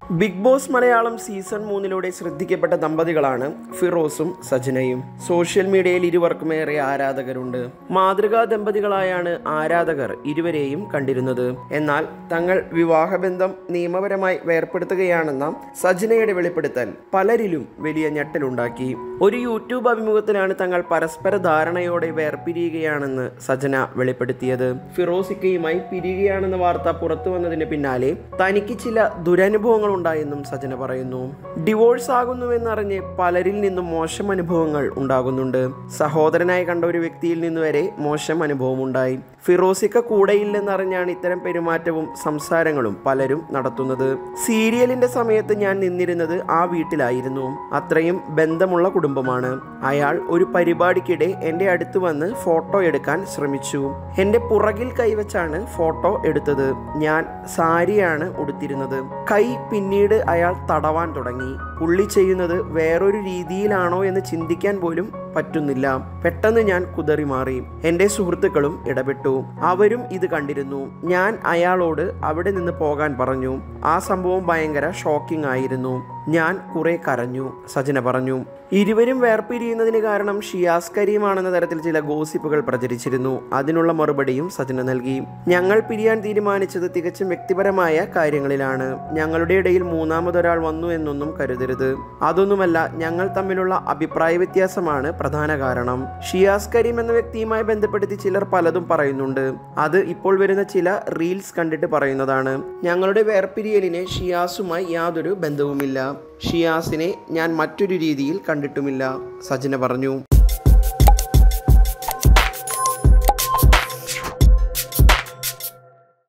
big Boss Malayalam season മൂന്നിലൂടെ ശ്രദ്ധിക്കപ്പെട്ട ദമ്പതികളാണ് ഫിറോസും സജനയും സോഷ്യൽ മീഡിയയിൽ ഇരുവർക്കും ഏറെ ആരാധകരുണ്ട് മാതൃകാ ദമ്പതികളായാണ് ആരാധകർ ഇരുവരെയും കണ്ടിരുന്നത് എന്നാൽ തങ്ങൾ വിവാഹബന്ധം നിയമപരമായി വേർപ്പെടുത്തുകയാണെന്ന സജനയുടെ വെളിപ്പെടുത്തൽ പലരിലും വലിയ ഞെട്ടലുണ്ടാക്കി ഒരു യൂട്യൂബ് അഭിമുഖത്തിലാണ് തങ്ങൾ പരസ്പര ധാരണയോടെ വേർപിരിയുകയാണെന്ന് സജന വെളിപ്പെടുത്തിയത് ഫിറോസിക്കയുമായി പിരിയുകയാണെന്ന വാർത്ത പുറത്തു വന്നതിന് പിന്നാലെ തനിക്ക് ചില ദുരനുഭവങ്ങൾ ഉണ്ടായെന്നും സജന പറയുന്നു ഡിവോഴ്സ് ആകുന്നുവെന്നറിഞ്ഞ് പലരിൽ നിന്നും മോശം അനുഭവങ്ങൾ ഉണ്ടാകുന്നുണ്ട് സഹോദരനായി കണ്ട ഒരു വ്യക്തിയിൽ നിന്ന് വരെ മോശം അനുഭവം ഉണ്ടായി ഫിറോസിക്ക കൂടെയില്ലെന്നറിഞ്ഞാണ് ഇത്തരം പെരുമാറ്റവും സംസാരങ്ങളും പലരും നടത്തുന്നത് സീരിയലിന്റെ സമയത്ത് ഞാൻ നിന്നിരുന്നത് ആ വീട്ടിലായിരുന്നു അത്രയും ബന്ധമുള്ള കുടുംബമാണ് അയാൾ ഒരു പരിപാടിക്കിടെ എൻ്റെ അടുത്ത് വന്ന് ഫോട്ടോ എടുക്കാൻ ശ്രമിച്ചു എൻ്റെ പുറകിൽ കൈവച്ചാണ് ഫോട്ടോ എടുത്തത് ഞാൻ സാരിയാണ് ഉടുത്തിരുന്നത് കൈ പിന്നീട് അയാൾ തടവാൻ തുടങ്ങി പുള്ളി ചെയ്യുന്നത് വേറൊരു രീതിയിലാണോ എന്ന് ചിന്തിക്കാൻ പോലും പറ്റുന്നില്ല പെട്ടെന്ന് ഞാൻ കുതറി മാറി എൻ്റെ സുഹൃത്തുക്കളും ഇടപെട്ടു അവരും ഇത് കണ്ടിരുന്നു ഞാൻ അയാളോട് അവിടെ നിന്ന് പോകാൻ പറഞ്ഞു ആ സംഭവം ഭയങ്കര ഷോക്കിംഗ് ആയിരുന്നു ഞാൻ കുറെ കരഞ്ഞു സജന പറഞ്ഞു ഇരുവരും വേർപിരിയുന്നതിന് കാരണം ഷിയാസ് കരീമാണെന്ന തരത്തിൽ ചില ഗോസിപ്പുകൾ പ്രചരിച്ചിരുന്നു അതിനുള്ള മറുപടിയും സജന നൽകി ഞങ്ങൾ പിരിയാൻ തീരുമാനിച്ചത് തികച്ചും വ്യക്തിപരമായ കാര്യങ്ങളിലാണ് ഞങ്ങളുടെ ഇടയിൽ മൂന്നാമതൊരാൾ വന്നു എന്നൊന്നും കരുതരുത് അതൊന്നുമല്ല ഞങ്ങൾ തമ്മിലുള്ള അഭിപ്രായ വ്യത്യാസമാണ് പ്രധാന കാരണം ഷിയാസ് കരീം എന്ന വ്യക്തിയുമായി ബന്ധപ്പെടുത്തി ചിലർ പലതും പറയുന്നുണ്ട് അത് ഇപ്പോൾ വരുന്ന ചില റീൽസ് കണ്ടിട്ട് പറയുന്നതാണ് ഞങ്ങളുടെ വേർപിരിയലിന് ഷിയാസുമായി യാതൊരു ബന്ധവുമില്ല ഷിയാസിനെ ഞാൻ മറ്റൊരു രീതിയിൽ കണ്ടിട്ടുമില്ല സജന പറഞ്ഞു